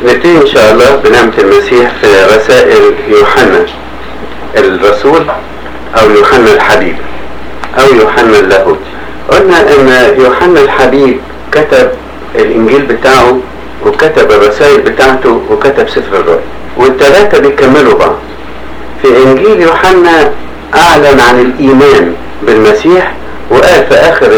نبتدي ان شاء الله بنعمة المسيح في رسائل يوحنا الرسول او يوحنا الحبيب او يوحنا اللاهوت قلنا ان يوحنا الحبيب كتب الانجيل بتاعه وكتب الرسائل بتاعته وكتب سفر الرؤيا والثلاثة بيكملوا بعض في انجيل يوحنا اعلن عن الايمان بالمسيح وقال في اخر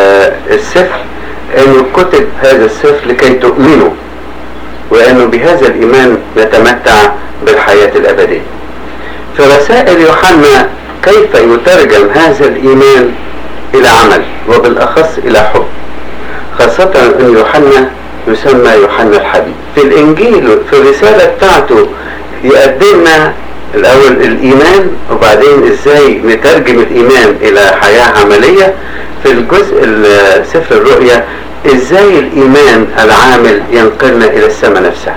السفر انه كتب هذا السفر لكي تؤمنوا وانه بهذا الايمان نتمتع بالحياة الابدية في رسائل يوحنا كيف يترجم هذا الايمان الى عمل وبالاخص الى حب خاصة ان يوحنا يسمى يوحنا الحبيب في الانجيل في الرسالة بتاعته يقدمنا الاول الايمان وبعدين ازاي نترجم الايمان الى حياة عملية في الجزء سفر الرؤيا ازاي الايمان العامل ينقلنا الى السماء نفسها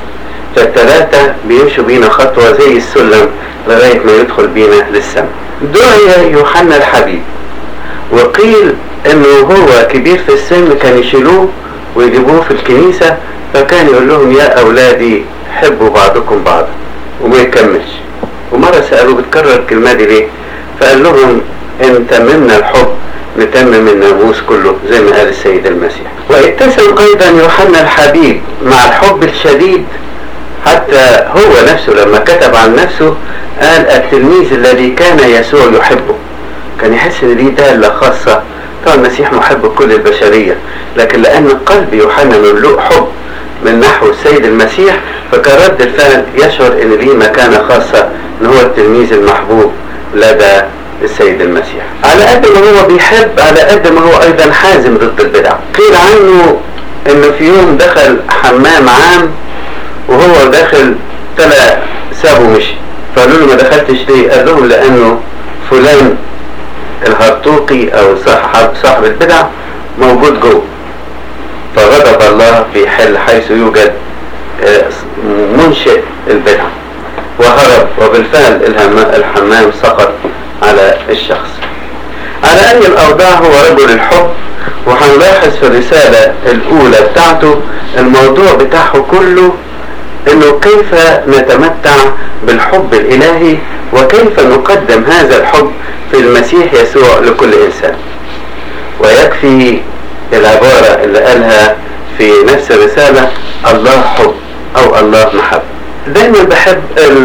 فالثلاثة بيمشوا بينا خطوة زي السلم لغاية ما يدخل بينا للسماء دعي يوحنا الحبيب وقيل انه هو كبير في السن كان يشيلوه ويجيبوه في الكنيسة فكان يقول لهم يا اولادي حبوا بعضكم بعضا وما يكملش ومرة سألوه بتكرر الكلمة دي ليه فقال لهم ان تممنا الحب نتمم الناموس كله زي ما قال السيد المسيح واتسم ايضا يوحنا الحبيب مع الحب الشديد حتى هو نفسه لما كتب عن نفسه قال التلميذ الذي كان يسوع يحبه كان يحس ان دي دالة خاصة طبعا المسيح محب كل البشرية لكن لان قلب يوحنا مملوء حب من نحو السيد المسيح فكان رد الفعل يشعر ان ليه مكانة خاصة ان هو التلميذ المحبوب لدى السيد المسيح على قد ما هو بيحب على قد ما هو ايضا حازم ضد البدع قيل عنه انه في يوم دخل حمام عام وهو داخل طلع سابه مشي فقالوا له ما دخلتش ليه قال لهم لانه فلان الهرطوقي او صاحب صاحب البدع موجود جوه فغضب الله في حل حيث يوجد منشئ البدع وهرب وبالفعل الحمام سقط على الشخص على أي الأوضاع هو رجل الحب وهنلاحظ في الرسالة الأولى بتاعته الموضوع بتاعه كله انه كيف نتمتع بالحب الالهي وكيف نقدم هذا الحب في المسيح يسوع لكل انسان ويكفي العبارة اللي قالها في نفس الرسالة الله حب او الله محب دايما بحب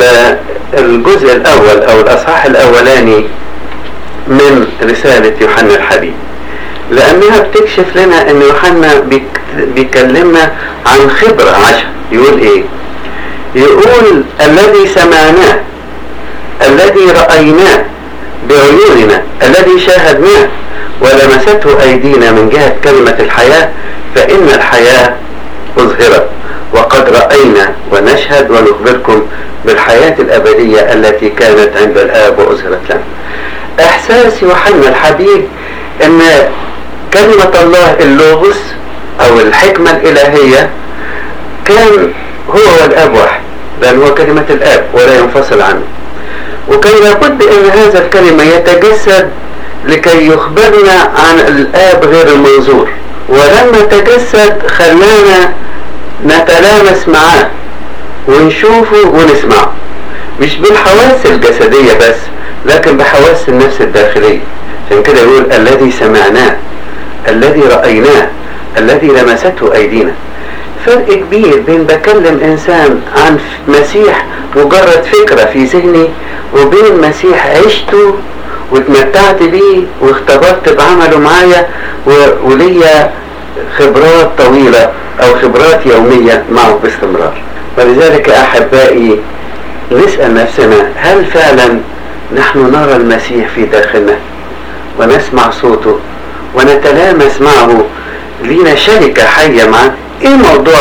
الجزء الاول او الاصحاح الاولاني من رسالة يوحنا الحبيب لانها بتكشف لنا ان يوحنا بيكلمنا عن خبرة عشر يقول ايه يقول الذي سمعناه الذي رأيناه بعيوننا الذي شاهدناه ولمسته أيدينا من جهة كلمة الحياة فإن الحياة أظهرت وقد رأينا ونشهد ونخبركم بالحياة الأبدية التي كانت عند الآب وأظهرت لنا إحساس يوحنا الحبيب أن كلمة الله اللوغوس أو الحكمة الإلهية كان هو والآب واحد لأن هو كلمة الآب ولا ينفصل عنه وكان لابد أن هذا الكلمة يتجسد لكي يخبرنا عن الآب غير المنظور ولما تجسد خلانا نتلامس معاه ونشوفه ونسمعه مش بالحواس الجسدية بس لكن بحواس النفس الداخلية عشان كده يقول الذي سمعناه الذي رأيناه الذي لمسته أيدينا فرق كبير بين بكلم إنسان عن مسيح مجرد فكرة في ذهني وبين مسيح عشته واتمتعت بيه واختبرت بعمله معايا وليا خبرات طويلة أو خبرات يومية معه باستمرار ولذلك يا أحبائي نسأل نفسنا هل فعلا نحن نرى المسيح في داخلنا ونسمع صوته ونتلامس معه لينا شركة حية معه ايه موضوع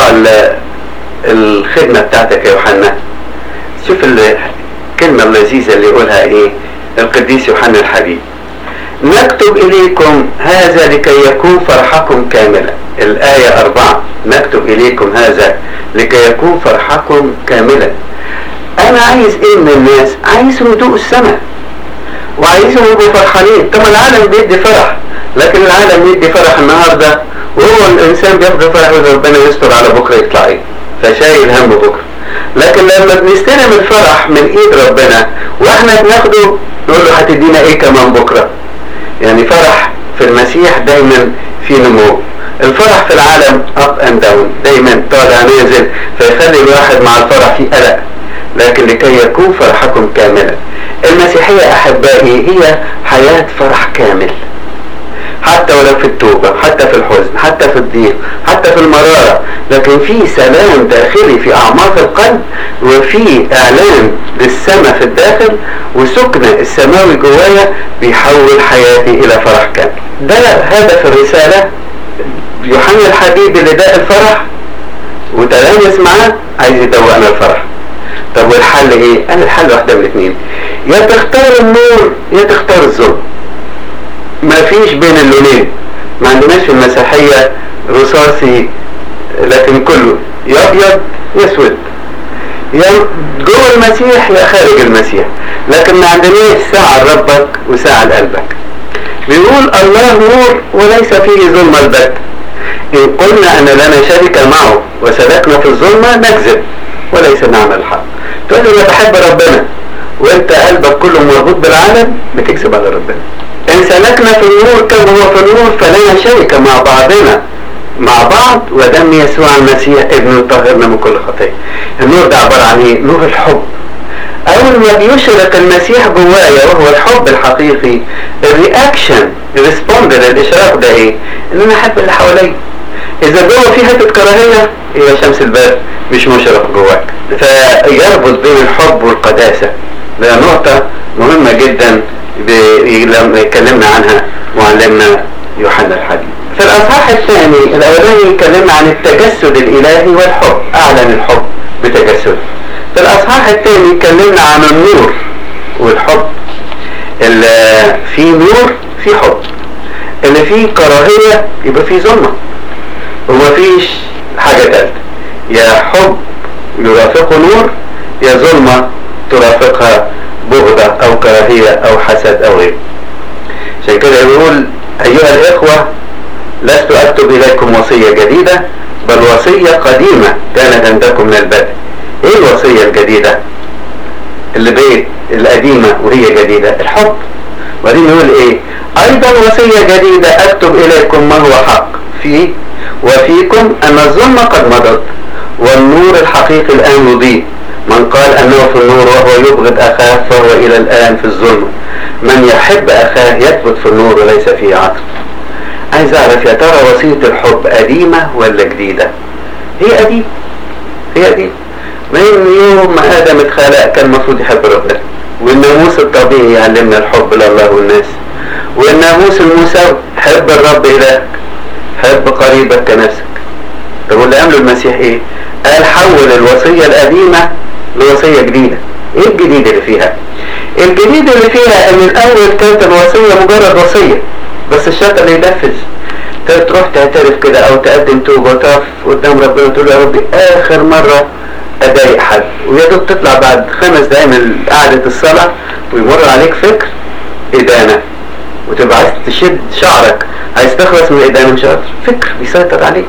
الخدمة بتاعتك يا يوحنا شوف الكلمة اللذيذة اللي يقولها ايه القديس يوحنا الحبيب نكتب إليكم هذا لكي يكون فرحكم كاملا الآية أربعة نكتب إليكم هذا لكي يكون فرحكم كاملا أنا عايز إيه من الناس عايزهم يدوقوا السماء وعايزهم يبقوا فرحانين طب العالم بيدي فرح لكن العالم يدي فرح النهارده وهو الانسان بياخد فرح واذا ربنا يستر على بكره يطلع ايه فشايل هم بكره لكن لما بنستلم الفرح من ايد ربنا واحنا بناخده نقول له هتدينا ايه كمان بكره يعني فرح في المسيح دايما في نمو الفرح في العالم اب اند داون دايما طالع نازل فيخلي الواحد مع الفرح في قلق لكن لكي يكون فرحكم كاملا المسيحية أحبائي هي حياة فرح كامل حتى ولو في التوبة حتى في الحزن حتى في الضيق حتى في المرارة لكن في سلام داخلي في أعماق القلب وفي إعلان للسماء في الداخل وسكن السماوي جوايا بيحول حياتي إلى فرح كامل ده هدف الرسالة يوحنا الحبيب اللي داء الفرح وتلامس معاه عايز يدوقنا الفرح طب والحل ايه؟ قال الحل واحدة من الاثنين يا تختار النور يا تختار الظلم ما فيش بين اللونين ما عندناش في المسيحية رصاصي لكن كله يا ابيض يا اسود يا جوه المسيح يا خارج المسيح لكن ما عندناش ساعة لربك وساعة لقلبك بيقول الله نور وليس فيه ظلم البت إن قلنا أن لنا شركة معه وسلكنا في الظلمة نكذب وليس نعمل الحق تقول لي أنا بحب ربنا وأنت قلبك كله مربوط بالعالم بتكذب على ربنا إن سلكنا في النور كما هو في النور فلنا شركة مع بعضنا مع بعض ودم يسوع المسيح ابن طهرنا من كل خطية النور ده عبارة عن ايه؟ نور الحب أول ما بيشرق المسيح جوايا وهو الحب الحقيقي الرياكشن الريسبوند للإشراق ده إيه؟ إن أنا أحب اللي حواليا إذا جوه في حتة كراهية يبقى شمس الباب مش مشرق جواك فيربط بين الحب والقداسة ده نقطة مهمة جدا لما اتكلمنا عنها معلمنا يوحنا الحبيب في الأصحاح الثاني الأولاني اتكلمنا عن التجسد الإلهي والحب أعلن الحب بتجسده في الأصحاح الثاني اتكلمنا عن النور والحب اللي فيه نور في حب اللي فيه كراهية يبقى فيه ظلمة ومفيش حاجة تالتة يا حب يرافقه نور يا ظلمة ترافقها بغضة أو كراهية أو حسد أو غيره عشان كده يقول أيها الإخوة لست أكتب إليكم وصية جديدة بل وصية قديمة كانت عندكم من البدء إيه الوصية الجديدة اللي بيت القديمة وهي جديدة الحب وبعدين يقول إيه أيضا وصية جديدة أكتب إليكم ما هو حق فيه وفيكم أن الظلمة قد مضت والنور الحقيقي الآن يضيء من قال أنه في النور وهو يبغض أخاه فهو إلى الآن في الظلمة من يحب أخاه يثبت في النور وليس فيه عقل عايز أعرف يا ترى وصية الحب قديمة ولا جديدة هي قديمة هي قديمة من يوم ما آدم اتخلق كان المفروض يحب ربنا والناموس الطبيعي يعلمنا الحب لله والناس والناموس الموسى حب الرب إلهك حب قريبك كنفسك طب واللي عمله المسيح ايه؟ قال حول الوصية القديمة لوصية جديدة ايه الجديد اللي فيها؟ الجديد اللي فيها ان الاول كانت الوصية مجرد وصية بس الشرط اللي ينفذ تروح تعترف كده او تقدم توبة وتقف قدام ربنا تقول يا ربي اخر مرة اضايق حد ويا دوب تطلع بعد خمس دقايق من قعدة الصلاة ويمر عليك فكر ادانة وتبقى عايز تشد شعرك عايز تخلص من الادانة مش قادر فكر بيسيطر عليك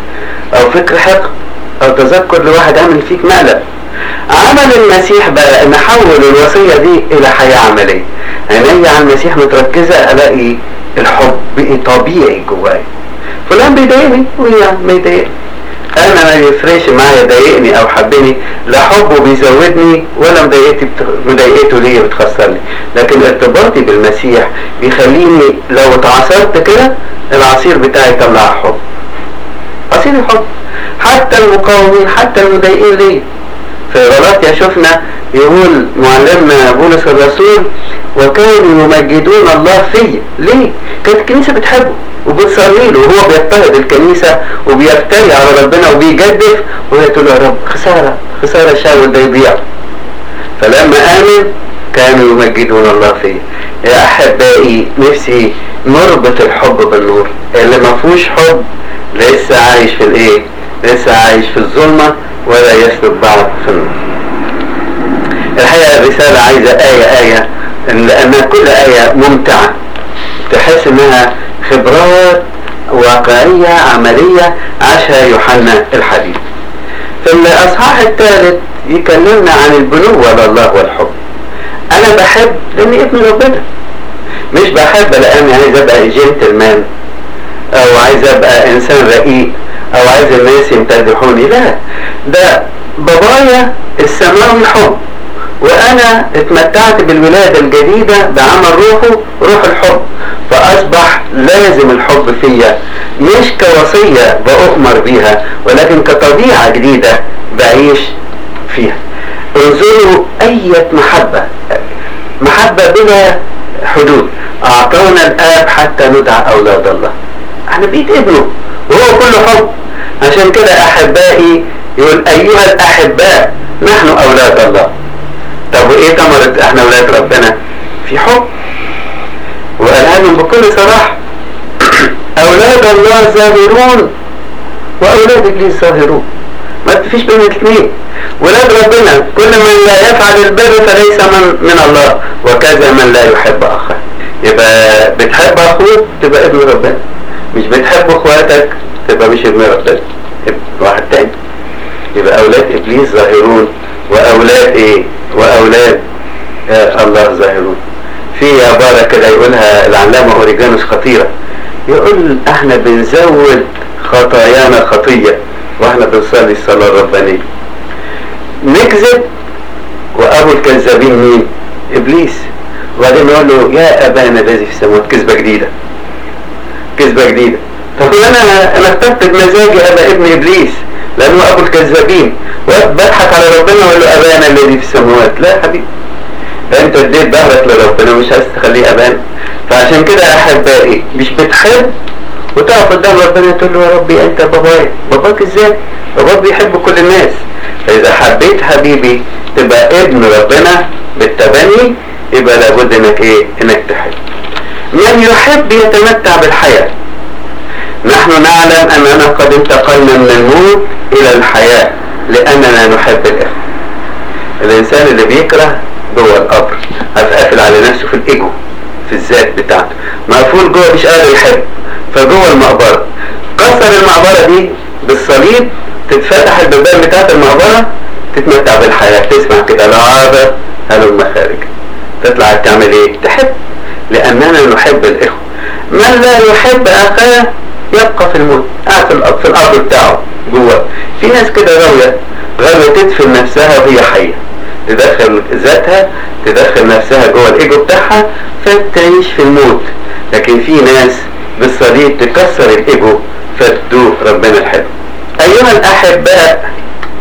او فكر حقد او تذكر لواحد عامل فيك مقلب عمل المسيح بقى ان حول الوصية دي الى حياة عملية عيني على المسيح متركزة الاقي الحب بقي طبيعي جوايا فلان بيضايقني ويا ما يضايقني انا ما يفرقش معايا ضايقني او حبني لا حبه بيزودني ولا مضايقتي بت... مضايقته ليا بتخسرني لكن ارتباطي بالمسيح بيخليني لو اتعصرت كده العصير بتاعي يطلع حب عصير الحب حتى المقاومين حتى المضايقين ليا في غلطيا شفنا يقول معلمنا بولس الرسول وكانوا يمجدون الله فيا ليه؟ كانت الكنيسة بتحبه وبتصلي له وهو بيضطهد الكنيسة وبيفتري على ربنا وبيجدف وهي تقول يا رب خسارة خسارة الشاول ده يضيع فلما آمن كانوا يمجدون الله فيا يا أحبائي نفسي نربط الحب بالنور اللي ما فيهوش حب لسه عايش في الايه؟ لسه عايش في الظلمة ولا يسلك بعض في النور الحقيقة الرسالة عايزة آية آية لأن كل آية ممتعة تحس إنها خبرات واقعية عملية عاشها يوحنا الحبيب في الأصحاح الثالث يكلمنا عن البنوة لله والحب أنا بحب لأني ابن ربنا مش بحب لأني عايز أبقى جنتلمان أو عايز أبقى إنسان رقيق أو عايز الناس يمتدحوني لا ده بابايا السماوي حب وأنا اتمتعت بالولادة الجديدة بعمل روحه روح الحب فأصبح لازم الحب فيا مش كوصية بأؤمر بيها ولكن كطبيعة جديدة بعيش فيها انظروا أية محبة محبة بلا حدود أعطانا الآب حتى ندعى أولاد الله احنا بإيد ابنه وهو كله حب عشان كده أحبائي يقول أيها الأحباء نحن أولاد الله طب وإيه ثمرة احنا أولاد ربنا في حب وقالها لهم بكل صراحة أولاد الله ظاهرون وأولاد إبليس ظاهرون ما فيش بين الاثنين ولاد ربنا كل من لا يفعل البر فليس من, من الله وكذا من لا يحب أخاه يبقى بتحب أخوك تبقى ابن ربنا مش بتحب اخواتك تبقى مش ابن ربنا واحد تاني يبقى أولاد إبليس ظاهرون وأولاد إيه وأولاد آه الله ظاهرون في عبارة كده يقولها العلامة أوريجانوس خطيرة يقول احنا بنزود خطايانا خطية واحنا بنصلي الصلاة الربانية نكذب وأبو الكذابين مين؟ إبليس وبعدين نقول له يا أبانا الذي في السماوات كذبة جديدة كذبة جديدة طب أنا أنا اخترت بمزاجي أبقى ابن إبليس لأنه أبو الكذابين وبضحك على ربنا وأقول له أبانا الذي في السماوات لا يا حبيبي ده انت اديت ظهرك لربنا مش عايز تخليه ابان فعشان كده احبائي مش بتحب وتقف قدام ربنا تقول له يا ربي انت بابايا باباك ازاي باباك بيحب كل الناس فاذا حبيت حبيبي تبقى ابن ربنا بالتبني يبقى لابد انك ايه انك تحب من يحب يتمتع بالحياة نحن نعلم اننا قد انتقلنا من الموت الى الحياة لاننا نحب الاخوة الانسان اللي بيكره جوه القبر هتقفل على نفسه في الايجو في الذات بتاعته مقفول جوه مش قادر يحب فجوه المقبره كسر المقبره دي بالصليب تتفتح البيبان بتاعت المقبره تتمتع بالحياه تسمع كده العابه هلم خارج تطلع تعمل ايه؟ تحب لاننا نحب الاخوه من لا يحب اخاه يبقى في الموت قاعد في الأرض في الارض بتاعه جوه في ناس كده غاويه غاويه تدفن نفسها وهي حيه تدخل ذاتها تدخل نفسها جوه الايجو بتاعها فتعيش في الموت لكن في ناس بالصليب تكسر الايجو فتدوق ربنا الحلو ايها الاحباء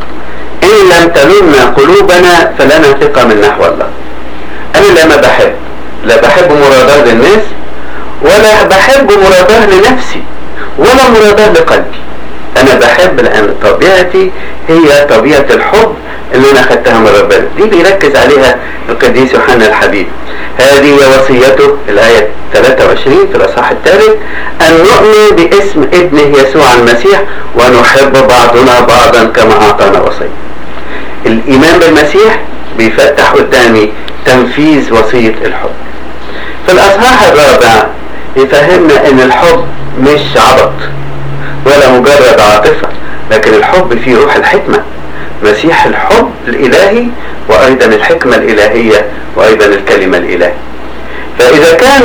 ان لم تلمنا قلوبنا فلنا ثقة من نحو الله انا لما بحب لا بحب مراداه للناس ولا بحب مراداه لنفسي ولا مراداه لقلبي انا بحب لان طبيعتي هي طبيعة الحب اللي انا خدتها من ربنا دي بيركز عليها القديس يوحنا الحبيب هذه هي وصيته الايه 23 في الاصحاح الثالث ان نؤمن باسم ابنه يسوع المسيح ونحب بعضنا بعضا كما اعطانا وصيه الايمان بالمسيح بيفتح قدامي تنفيذ وصيه الحب في الاصحاح الرابع يفهمنا ان الحب مش عبط ولا مجرد عاطفه لكن الحب فيه روح الحكمه مسيح الحب الإلهي وأيضا الحكمة الإلهية وأيضا الكلمة الإلهية فإذا كان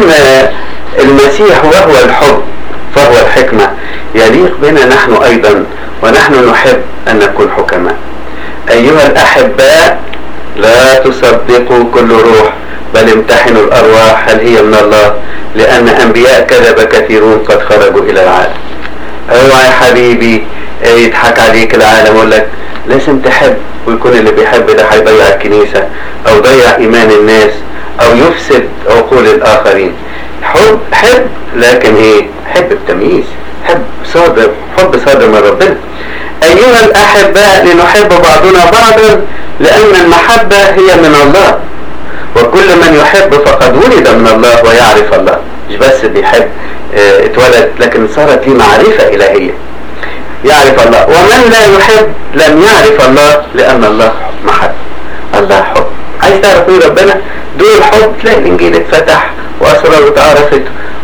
المسيح وهو الحب فهو الحكمة يليق بنا نحن أيضا ونحن نحب أن نكون حكماء أيها الأحباء لا تصدقوا كل روح بل امتحنوا الأرواح هل هي من الله لأن أنبياء كذب كثيرون قد خرجوا إلى العالم اوعى يا حبيبي يضحك عليك العالم يقول لك لازم تحب ويكون اللي بيحب ده هيضيع الكنيسة او ضيع ايمان الناس او يفسد عقول الاخرين حب حب لكن ايه حب بتمييز حب صادر حب صادر من ربنا ايها الاحباء لنحب بعضنا بعضا لان المحبة هي من الله وكل من يحب فقد ولد من الله ويعرف الله مش بس بيحب اه اتولد لكن صارت ليه معرفة الهية يعرف الله ومن لا يحب لم يعرف الله لأن الله محب الله حب عايز تعرف مين ربنا دول حب تلاقي الإنجيل اتفتح وأسرار اتعرفت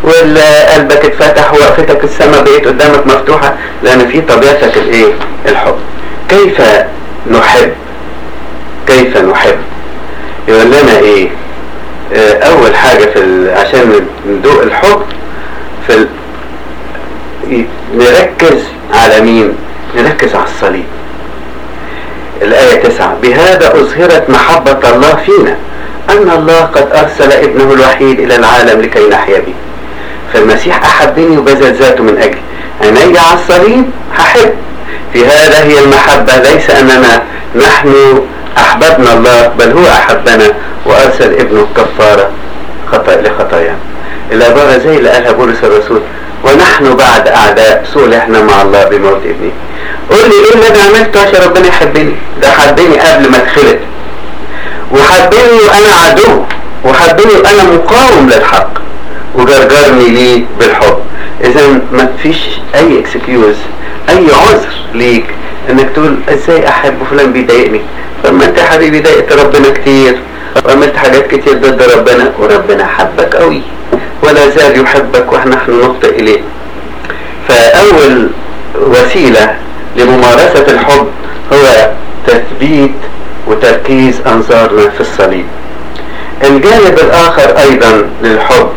وقلبك اتفتح ووقفتك السماء بقيت قدامك مفتوحة لأن في طبيعتك الإيه؟ الحب كيف نحب كيف نحب يقول لنا ايه آه، اول حاجة في ال... عشان ندوق الحب في ال... ي- نركز على مين نركز على الصليب الآية تسعة بهذا أظهرت محبة الله فينا أن الله قد أرسل ابنه الوحيد إلى العالم لكي نحيا به فالمسيح أحبني وبذل ذاته من أجلي أنا أجي على الصليب هحب في هذا هي المحبة ليس أننا نحن أحببنا الله بل هو أحبنا وأرسل ابنه الكفارة خطأ لخطايانا العبارة زي اللي قالها بولس الرسول ونحن بعد أعداء صلحنا مع الله بموت ابنه قول لي إيه اللي أنا عملته عشان ربنا يحبني ده حبني قبل ما اتخلق وحبني وأنا عدو وحبني وأنا مقاوم للحق وجرجرني ليه بالحب إذا ما فيش أي اكسكيوز أي عذر ليك إنك تقول إزاي أحب فلان بيضايقني طب ما أنت يا حبيبي ضايقت ربنا كتير وعملت حاجات كتير ضد ربنا وربنا حبك قوي ولا زال يحبك ونحن نخطئ إليه فأول وسيلة لممارسة الحب هو تثبيت وتركيز أنظارنا في الصليب الجانب الآخر أيضا للحب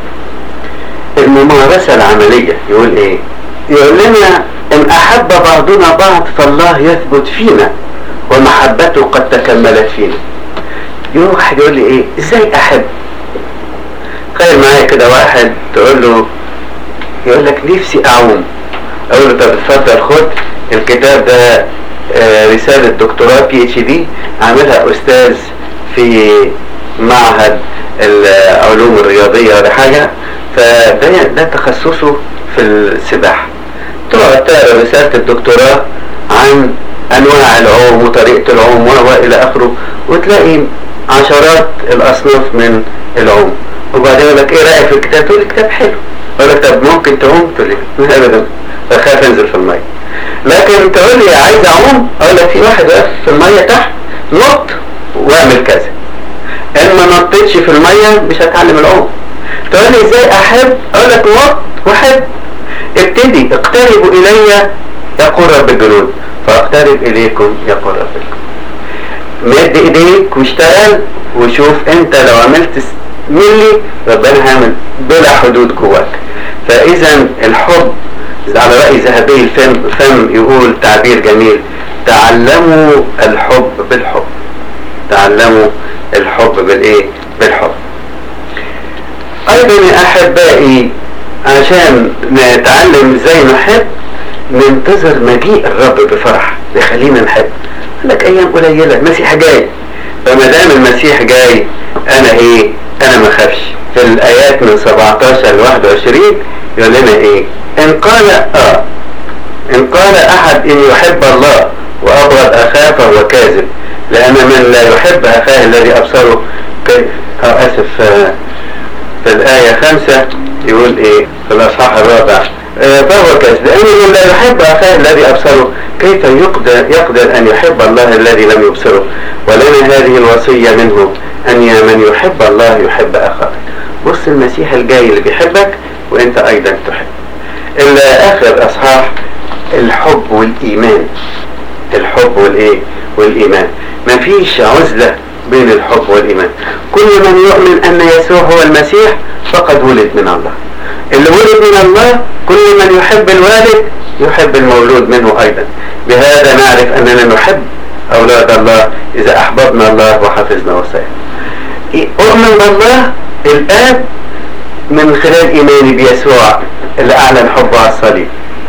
الممارسة العملية يقول إيه يقول لنا إن أحب بعضنا بعض فالله يثبت فينا ومحبته قد تكملت فينا يروح واحد يقول لي إيه إزاي أحب تخيل معايا كده واحد تقول له يقول لك نفسي أعوم أقول له طب اتفضل خد الكتاب ده آه، رسالة دكتوراه بي اتش دي عاملها أستاذ في معهد العلوم الرياضية ولا حاجة فده ده تخصصه في السباحة تقعد تقرا رسالة الدكتوراه عن أنواع العوم وطريقة العوم وإلى آخره وتلاقي عشرات الأصناف من العوم وبعدين يقول لك إيه رأيك في الكتاب؟ تقول الكتاب حلو أقول لك طب ممكن تعوم؟ تقول لي أبدا بخاف أنزل في المية لكن تقول لي عايز أعوم؟ أقول لك في واحد واقف في المية تحت نط واعمل كذا إن ما نطيتش في المية مش هتعلم العوم تقول لي ازاي احب اقول لك نط وحب ابتدي اقتربوا الي يقول رب الجنود فاقترب اليكم يقول رب الجنود مد ايديك واشتغل وشوف انت لو عملت ملي ربنا هيعمل بلا حدود جواك فاذا الحب على رأي ذهبي الفم فم يقول تعبير جميل تعلموا الحب بالحب تعلموا الحب بالايه بالحب ايضا يا احبائي عشان نتعلم ازاي نحب ننتظر مجيء الرب بفرح يخلينا نحب قال لك ايام قليله المسيح جاي فما دام المسيح جاي انا ايه انا ما اخافش في الايات من 17 ل 21 يقول لنا ايه ان قال اه ان قال احد ان يحب الله وابغض اخاه فهو كاذب لان من لا يحب اخاه الذي ابصره كيف اه اسف آه في الآية خمسة يقول إيه في الأصحاح الرابع آه فهو كذب لأنه من لا يحب أخاه الذي أبصره كيف يقدر, يقدر أن يحب الله الذي لم يبصره ولنا هذه الوصية منه أن يا من يحب الله يحب أخاك بص المسيح الجاي اللي بيحبك وأنت أيضا تحب آخر أصحاح الحب والإيمان الحب والإيه والإيمان مفيش عزلة بين الحب والإيمان كل من يؤمن أن يسوع هو المسيح فقد ولد من الله اللي ولد من الله كل من يحب الوالد يحب المولود منه أيضا بهذا نعرف أننا نحب أولاد الله إذا أحببنا الله وحفظنا وصاياه أؤمن بالله الآب من خلال إيماني بيسوع اللي أعلن حبه على الصليب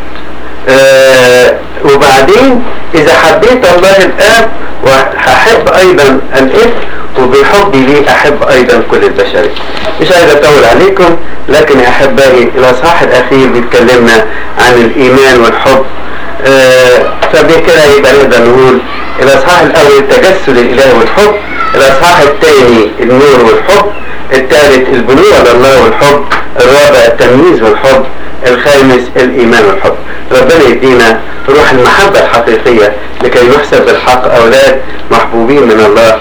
آه وبعدين إذا حبيت الله الآب وهحب أيضا الابن وبحبي ليه أحب أيضا كل البشرية مش عايز أطول عليكم لكن يا أحبائي الأصحاح الأخير بيتكلمنا عن الإيمان والحب آه فبكده يبقى نقدر نقول الأصحاح الأول التجسد الإلهي والحب الأصحاح الثاني النور والحب الثالث البنوة لله والحب الرابع التمييز والحب الخامس الإيمان والحب ربنا يدينا روح المحبة الحقيقية لكي نحسب بالحق أولاد محبوبين من الله